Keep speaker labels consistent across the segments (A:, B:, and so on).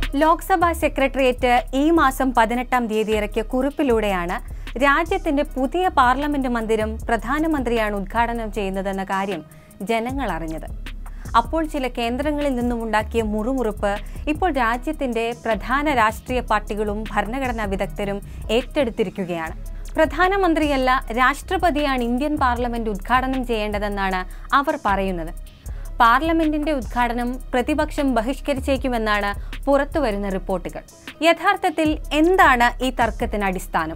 A: Lok Sabha secretariat ഈ മാസം പതിനെട്ടാം തീയതി ഇറക്കിയ കുറിപ്പിലൂടെയാണ് രാജ്യത്തിന്റെ പുതിയ പാർലമെന്റ് മന്ദിരം പ്രധാനമന്ത്രിയാണ് ഉദ്ഘാടനം ചെയ്യുന്നതെന്ന കാര്യം ജനങ്ങൾ അറിഞ്ഞത് അപ്പോൾ ചില കേന്ദ്രങ്ങളിൽ നിന്നും ഉണ്ടാക്കിയ മുറുമുറുപ്പ് ഇപ്പോൾ രാജ്യത്തിന്റെ പ്രധാന രാഷ്ട്രീയ പാർട്ടികളും ഭരണഘടനാ വിദഗ്ധരും ഏറ്റെടുത്തിരിക്കുകയാണ് പ്രധാനമന്ത്രിയല്ല രാഷ്ട്രപതിയാണ് ഇന്ത്യൻ പാർലമെന്റ് ഉദ്ഘാടനം ചെയ്യേണ്ടതെന്നാണ് അവർ പറയുന്നത് പാർലമെന്റിന്റെ ഉദ്ഘാടനം പ്രതിപക്ഷം ബഹിഷ്കരിച്ചേക്കുമെന്നാണ് പുറത്തുവരുന്ന റിപ്പോർട്ടുകൾ യഥാർത്ഥത്തിൽ എന്താണ് ഈ തർക്കത്തിന് അടിസ്ഥാനം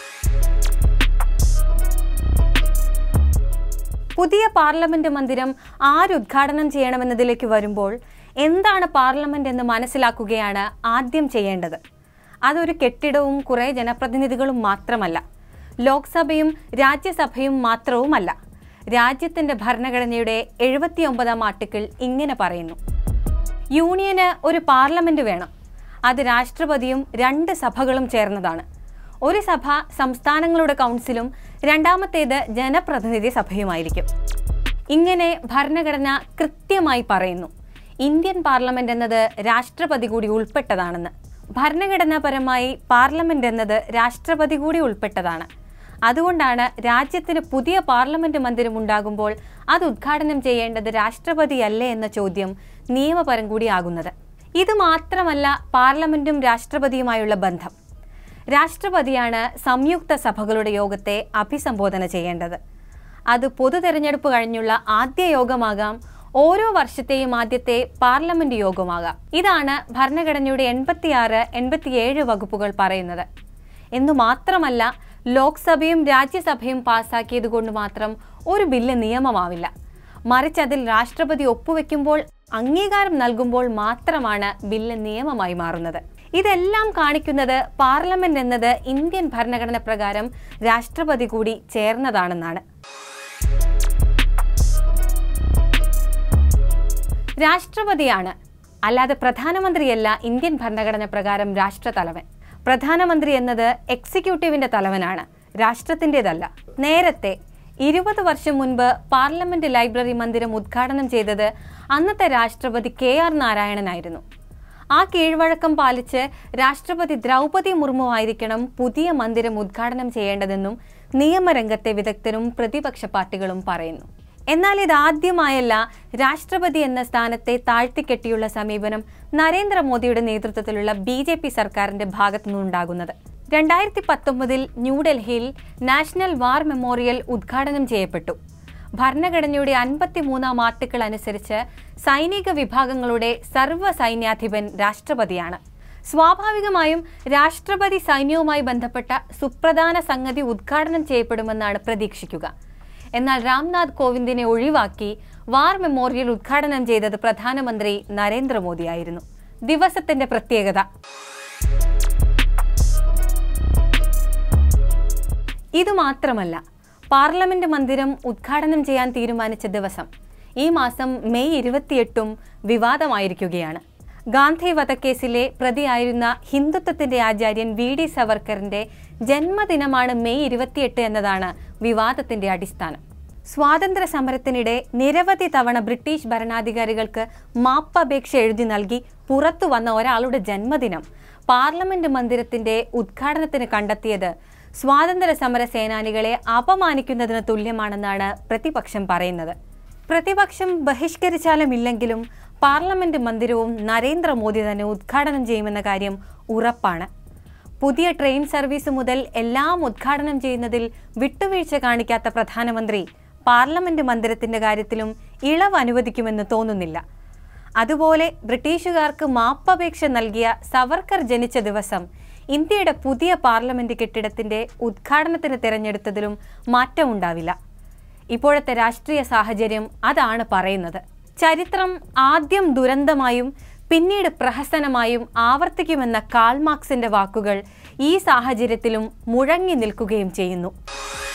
A: പുതിയ പാർലമെന്റ് മന്ദിരം ആരുദ്ഘാടനം ചെയ്യണമെന്നതിലേക്ക് വരുമ്പോൾ എന്താണ് പാർലമെന്റ് എന്ന് മനസ്സിലാക്കുകയാണ് ആദ്യം ചെയ്യേണ്ടത് അതൊരു കെട്ടിടവും കുറേ ജനപ്രതിനിധികളും മാത്രമല്ല ലോക്സഭയും രാജ്യസഭയും മാത്രവുമല്ല രാജ്യത്തിന്റെ ഭരണഘടനയുടെ എഴുപത്തിയൊമ്പതാം ആർട്ടിക്കിൾ ഇങ്ങനെ പറയുന്നു യൂണിയന് ഒരു പാർലമെന്റ് വേണം അത് രാഷ്ട്രപതിയും രണ്ട് സഭകളും ചേർന്നതാണ് ഒരു സഭ സംസ്ഥാനങ്ങളുടെ കൗൺസിലും രണ്ടാമത്തേത് ജനപ്രതിനിധി സഭയുമായിരിക്കും ഇങ്ങനെ ഭരണഘടന കൃത്യമായി പറയുന്നു ഇന്ത്യൻ പാർലമെന്റ് എന്നത് രാഷ്ട്രപതി കൂടി ഉൾപ്പെട്ടതാണെന്ന് ഭരണഘടനാപരമായി പാർലമെന്റ് എന്നത് രാഷ്ട്രപതി കൂടി ഉൾപ്പെട്ടതാണ് അതുകൊണ്ടാണ് രാജ്യത്തിന് പുതിയ പാർലമെന്റ് മന്ദിരം ഉണ്ടാകുമ്പോൾ അത് ഉദ്ഘാടനം ചെയ്യേണ്ടത് രാഷ്ട്രപതിയല്ലേ എന്ന ചോദ്യം നിയമപരം കൂടിയാകുന്നത് ഇത് മാത്രമല്ല പാർലമെന്റും രാഷ്ട്രപതിയുമായുള്ള ബന്ധം രാഷ്ട്രപതിയാണ് സംയുക്ത സഭകളുടെ യോഗത്തെ അഭിസംബോധന ചെയ്യേണ്ടത് അത് പൊതു തെരഞ്ഞെടുപ്പ് കഴിഞ്ഞുള്ള ആദ്യ യോഗമാകാം ഓരോ വർഷത്തെയും ആദ്യത്തെ പാർലമെന്റ് യോഗമാകാം ഇതാണ് ഭരണഘടനയുടെ എൺപത്തിയാറ് എൺപത്തിയേഴ് വകുപ്പുകൾ പറയുന്നത് എന്നു മാത്രമല്ല ലോക്സഭയും രാജ്യസഭയും പാസാക്കിയത് കൊണ്ട് മാത്രം ഒരു ബില്ല് നിയമമാവില്ല മറിച്ച് അതിൽ രാഷ്ട്രപതി ഒപ്പുവെക്കുമ്പോൾ അംഗീകാരം നൽകുമ്പോൾ മാത്രമാണ് ബില്ല് നിയമമായി മാറുന്നത് ഇതെല്ലാം കാണിക്കുന്നത് പാർലമെന്റ് എന്നത് ഇന്ത്യൻ ഭരണഘടന പ്രകാരം രാഷ്ട്രപതി കൂടി ചേർന്നതാണെന്നാണ് രാഷ്ട്രപതിയാണ് അല്ലാതെ പ്രധാനമന്ത്രിയല്ല ഇന്ത്യൻ ഭരണഘടന പ്രകാരം രാഷ്ട്രതലവൻ പ്രധാനമന്ത്രി എന്നത് എക്സിക്യൂട്ടീവിന്റെ തലവനാണ് രാഷ്ട്രത്തിൻ്റെതല്ല നേരത്തെ ഇരുപത് വർഷം മുൻപ് പാർലമെന്റ് ലൈബ്രറി മന്ദിരം ഉദ്ഘാടനം ചെയ്തത് അന്നത്തെ രാഷ്ട്രപതി കെ ആർ നാരായണനായിരുന്നു ആ കീഴ്വഴക്കം പാലിച്ച് രാഷ്ട്രപതി ദ്രൗപതി മുർമു ആയിരിക്കണം പുതിയ മന്ദിരം ഉദ്ഘാടനം ചെയ്യേണ്ടതെന്നും നിയമരംഗത്തെ വിദഗ്ധരും പ്രതിപക്ഷ പാർട്ടികളും പറയുന്നു എന്നാൽ ഇതാദ്യമായല്ല രാഷ്ട്രപതി എന്ന സ്ഥാനത്തെ താഴ്ത്തിക്കെട്ടിയുള്ള സമീപനം നരേന്ദ്രമോദിയുടെ നേതൃത്വത്തിലുള്ള ബി ജെ പി സർക്കാരിന്റെ ഭാഗത്തുനിന്നുണ്ടാകുന്നത് രണ്ടായിരത്തി പത്തൊമ്പതിൽ ന്യൂഡൽഹിയിൽ നാഷണൽ വാർ മെമ്മോറിയൽ ഉദ്ഘാടനം ചെയ്യപ്പെട്ടു ഭരണഘടനയുടെ അൻപത്തിമൂന്നാം ആർട്ടിക്കിൾ അനുസരിച്ച് സൈനിക വിഭാഗങ്ങളുടെ സർവ്വ സൈന്യാധിപൻ രാഷ്ട്രപതിയാണ് സ്വാഭാവികമായും രാഷ്ട്രപതി സൈന്യവുമായി ബന്ധപ്പെട്ട സുപ്രധാന സംഗതി ഉദ്ഘാടനം ചെയ്യപ്പെടുമെന്നാണ് പ്രതീക്ഷിക്കുക എന്നാൽ രാംനാഥ് കോവിന്ദിനെ ഒഴിവാക്കി വാർ മെമ്മോറിയൽ ഉദ്ഘാടനം ചെയ്തത് പ്രധാനമന്ത്രി നരേന്ദ്രമോദിയായിരുന്നു ദിവസത്തിന്റെ പ്രത്യേകത ഇതുമാത്രമല്ല പാർലമെന്റ് മന്ദിരം ഉദ്ഘാടനം ചെയ്യാൻ തീരുമാനിച്ച ദിവസം ഈ മാസം മെയ് ഇരുപത്തിയെട്ടും വിവാദമായിരിക്കുകയാണ് ഗാന്ധി വധക്കേസിലെ പ്രതിയായിരുന്ന ഹിന്ദുത്വത്തിന്റെ ആചാര്യൻ വി ഡി സവർക്കറിന്റെ ജന്മദിനമാണ് മെയ് ഇരുപത്തിയെട്ട് എന്നതാണ് വിവാദത്തിന്റെ അടിസ്ഥാനം സ്വാതന്ത്ര്യ സമരത്തിനിടെ നിരവധി തവണ ബ്രിട്ടീഷ് ഭരണാധികാരികൾക്ക് മാപ്പപേക്ഷ എഴുതി നൽകി പുറത്തു വന്ന ഒരാളുടെ ജന്മദിനം പാർലമെന്റ് മന്ദിരത്തിന്റെ ഉദ്ഘാടനത്തിന് കണ്ടെത്തിയത് സ്വാതന്ത്ര്യ സമര സേനാനികളെ അപമാനിക്കുന്നതിന് തുല്യമാണെന്നാണ് പ്രതിപക്ഷം പറയുന്നത് പ്രതിപക്ഷം ബഹിഷ്കരിച്ചാലും ഇല്ലെങ്കിലും പാർലമെന്റ് മന്ദിരവും നരേന്ദ്രമോദി തന്നെ ഉദ്ഘാടനം ചെയ്യുമെന്ന കാര്യം ഉറപ്പാണ് പുതിയ ട്രെയിൻ സർവീസ് മുതൽ എല്ലാം ഉദ്ഘാടനം ചെയ്യുന്നതിൽ വിട്ടുവീഴ്ച കാണിക്കാത്ത പ്രധാനമന്ത്രി പാർലമെന്റ് മന്ദിരത്തിന്റെ കാര്യത്തിലും ഇളവ് അനുവദിക്കുമെന്ന് തോന്നുന്നില്ല അതുപോലെ ബ്രിട്ടീഷുകാർക്ക് മാപ്പപേക്ഷ നൽകിയ സവർക്കർ ജനിച്ച ദിവസം ഇന്ത്യയുടെ പുതിയ പാർലമെന്റ് കെട്ടിടത്തിന്റെ ഉദ്ഘാടനത്തിന് തിരഞ്ഞെടുത്തതിലും മാറ്റമുണ്ടാവില്ല ഇപ്പോഴത്തെ രാഷ്ട്രീയ സാഹചര്യം അതാണ് പറയുന്നത് ചരിത്രം ആദ്യം ദുരന്തമായും പിന്നീട് പ്രഹസനമായും ആവർത്തിക്കുമെന്ന കാൾമാർക്സിന്റെ വാക്കുകൾ ഈ സാഹചര്യത്തിലും മുഴങ്ങി നിൽക്കുകയും ചെയ്യുന്നു